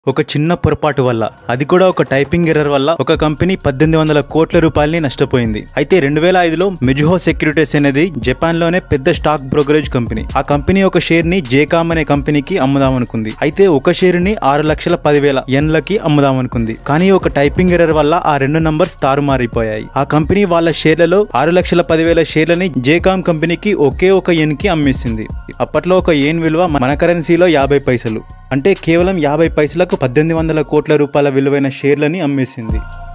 ఒక చిన్న పొరపాటు వల్ల అది కూడా ఒక టైపింగ్ ఎర్రర్ వల్ల ఒక కంపెనీ పద్దెనిమిది వందల కోట్ల రూపాయలని నష్టపోయింది అయితే రెండు వేల ఐదులో మిజుహో సెక్యూరిటీస్ అనేది జపాన్ లోనే పెద్ద స్టాక్ బ్రోకరేజ్ కంపెనీ ఆ కంపెనీ ఒక షేర్ ని జేకామ్ అనే కంపెనీకి అమ్ముదామనుకుంది అయితే ఒక షేర్ ని ఆరు లక్షల పదివేల ఎన్లకి అమ్ముదామనుకుంది కానీ ఒక టైపింగ్ ఎర్రర్ వల్ల ఆ రెండు నంబర్స్ తారుమారిపోయాయి ఆ కంపెనీ వాళ్ళ షేర్లలో ఆరు లక్షల పదివేల షేర్లని జేకామ్ కంపెనీకి ఒకే ఒక ఎన్ కి అమ్మేసింది అప్పట్లో ఒక ఏన్ విలువ మన కరెన్సీలో యాభై పైసలు అంటే కేవలం యాభై పైసలకు పద్దెనిమిది వందల కోట్ల రూపాయల విలువైన షేర్లని అమ్మేసింది